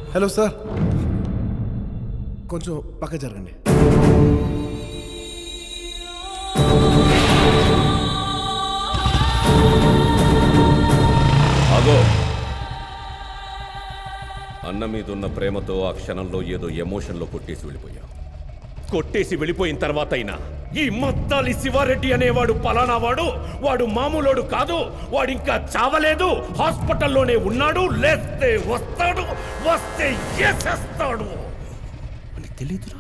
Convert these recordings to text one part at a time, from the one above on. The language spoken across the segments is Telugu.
హలో సార్ కొంచెం పక్క జరగండి అగో అన్న మీద ఉన్న ప్రేమతో ఆ క్షణంలో ఏదో ఎమోషన్లో కొట్టేసి వెళ్ళిపోయా కొట్టేసి వెళ్ళిపోయిన తర్వాత అయినా ఈ మత్తాలి శివారెడ్డి అనేవాడు పలానా వాడు వాడు మామూలోడు కాదు వాడు ఇంకా చావలేదు హాస్పిటల్లోనే ఉన్నాడు లేస్తే వస్తాడు వస్తే ఏసేస్తాడు అని తెలియదురా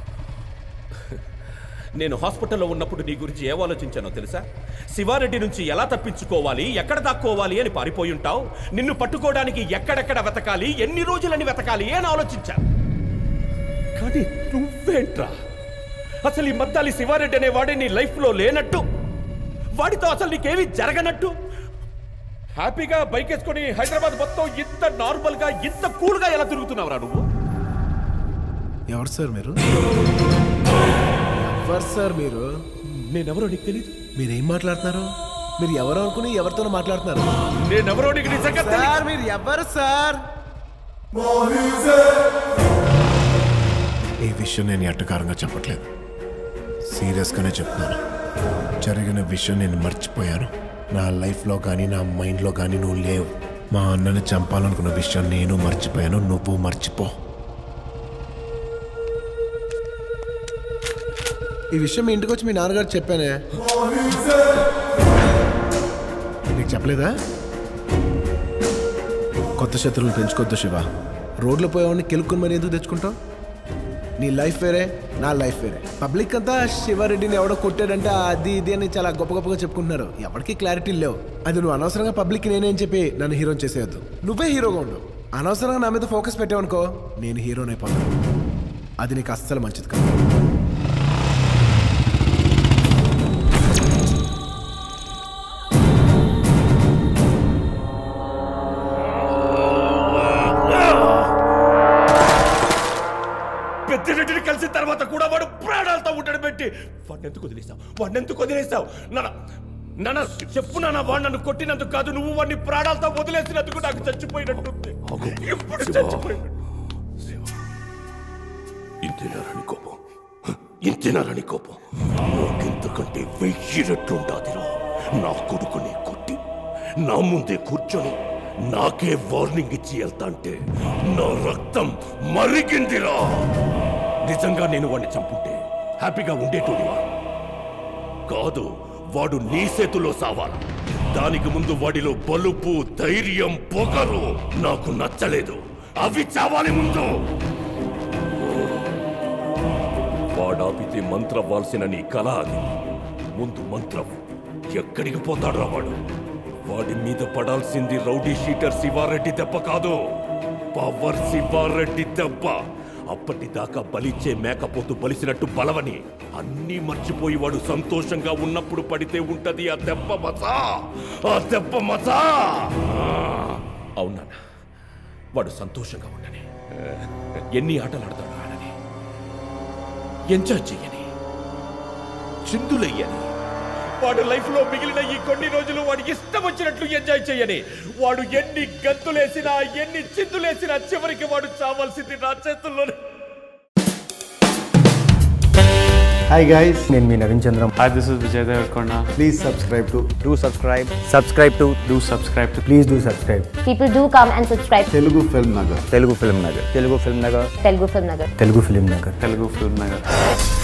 నేను హాస్పిటల్లో ఉన్నప్పుడు నీ గురించి ఏం ఆలోచించానో తెలుసా శివారెడ్డి నుంచి ఎలా తప్పించుకోవాలి ఎక్కడ దాక్కోవాలి అని పారిపోయి ఉంటావు నిన్ను పట్టుకోవడానికి ఎక్కడెక్కడ వెతకాలి ఎన్ని రోజులని వెతకాలి అని ఆలోచించాను కానీ నువ్వేంట్రా అసలు ఈ మద్దాలి శివారెడ్డి అనే వాడే నీ లైఫ్లో లేనట్టు వాడితో అసలు నీకేమీ జరగనట్టు హ్యాపీగా బైక్ వేసుకొని హైదరాబాద్ మొత్తం ఇంత నార్మల్గా ఇంత కూల్గా ఎలా తిరుగుతున్నావురా నువ్వు ఎవరు సార్ మీరు ఎవరు సార్ మీరు నేనెవరో నీకు తెలీదు మీరేం మాట్లాడుతున్నారు మీరు ఎవరు అనుకుని ఎవరితోనో మాట్లాడుతున్నారు నేనెవరో నీకు నిజంగా తెలీదు. సార్ మీరు ఎవరు సార్ ఈ విషయం నేను ఎట్టకారంగా చెప్పట్లేదు సీరియస్గానే చెప్తున్నాను జరిగిన విషయం నేను మర్చిపోయాను నా లైఫ్లో కానీ నా మైండ్లో కానీ నువ్వు లేవు మా అన్నని చంపాలనుకున్న విషయం నేను మర్చిపోయాను నువ్వు మర్చిపో ఈ విషయం మీ ఇంటికి వచ్చి మీ నాన్నగారు చెప్పానే నీకు చెప్పలేదా కొత్త శత్రువులు పెంచుకోవద్దు శివ రోడ్లో పోయేవాడిని కెలుక్కుని మరి ఎందుకు తెచ్చుకుంటావు నీ లైఫ్ వేరే నా లైఫ్ వేరే పబ్లిక్ అంతా శివారెడ్డిని ఎవడో కొట్టాడంటే అది ఇది అని చాలా గొప్ప గొప్పగా చెప్పుకుంటున్నారు ఎవరికి క్లారిటీ లేవు అది నువ్వు అనవసరంగా పబ్లిక్ నేనేం చెప్పి నన్ను హీరోని చేసేయద్దు నువ్వే హీరోగా ఉండు అనవసరంగా నా మీద ఫోకస్ పెట్టావనుకో నేను హీరోని అయిపోతాను అది నీకు అస్సలు మంచిది కాదు పెద్దిరెడ్డిని కలిసిన తర్వాత కూడా వాడు ప్రాణాలతో ఉండడం పెట్టి వాడిని ఎందుకు వదిలేసావు వాడిని ఎందుకు వదిలేసావు నాన్న నాన్న చెప్పు నాన్న వాడు నన్ను కొట్టినందుకు కాదు నువ్వు వాడిని ప్రాణాలతో వదిలేసినందుకు నాకు చచ్చిపోయినట్టుంది ఇప్పుడు చచ్చిపోయినట్టు ఇంతేనారని కోపం ఇంతేనారని కోపం నాకెంతకంటే వెయ్యి రెట్లుంటాదిరా నా కొడుకుని కొట్టి నా ముందే కూర్చొని నాకే వార్నింగ్ ఇచ్చి వెళ్తా అంటే నా రక్తం మరిగిందిరా నిజంగా నేను వాడిని చంపుంటే హ్యాపీగా ఉండేటోడివా కాదు వాడు నీ చేతిలో సావాలి దానికి ముందు వాడిలో బలుపు ధైర్యం పొగరు నాకు నచ్చలేదు అవి చావాలి ముందు వాడాపితే మంత్రవ్వాల్సిన నీ కళ అది ముందు మంత్రం ఎక్కడికి పోతాడ్రా వాడు వాడి మీద పడాల్సింది రౌడీ షీటర్ శివారెడ్డి దెబ్బ కాదు పవర్ శివారెడ్డి దెబ్బ అప్పటిదాకా బలిచ్చే మేకపోతు బలిసినట్టు బలవని అన్నీ మర్చిపోయి వాడు సంతోషంగా ఉన్నప్పుడు పడితే ఉంటది ఆ దెబ్బ మజా ఆ దెబ్బ మజా అవునా వాడు సంతోషంగా ఉండని ఎన్ని ఆటలు ఆడతాడు ఆడని ఎంజాయ్ చెయ్యని చిందులయ్యని వాడు లైఫ్ లో మిగిలిన ఈ కొన్ని రోజులు వాడు ఇష్టం వచ్చినట్లు ఎంజాయ్ చేయని వాడు ఎన్ని గంతులేసినా ఎన్ని చిందులేసినా చివరికి వాడు చావాల్సింది నా చేతుల్లోనే హాయ్ గైస్ నేను మీ Naveen Chandram Hi, this is Vijay Devarkonda. Please subscribe to do subscribe subscribe to Do subscribe to please do subscribe People do come and subscribe to Telugu film Nagar Telugu film Nagar Telugu film Nagar Telugu Film Nagar. Telugu film Nagar Telugu Film Nagar.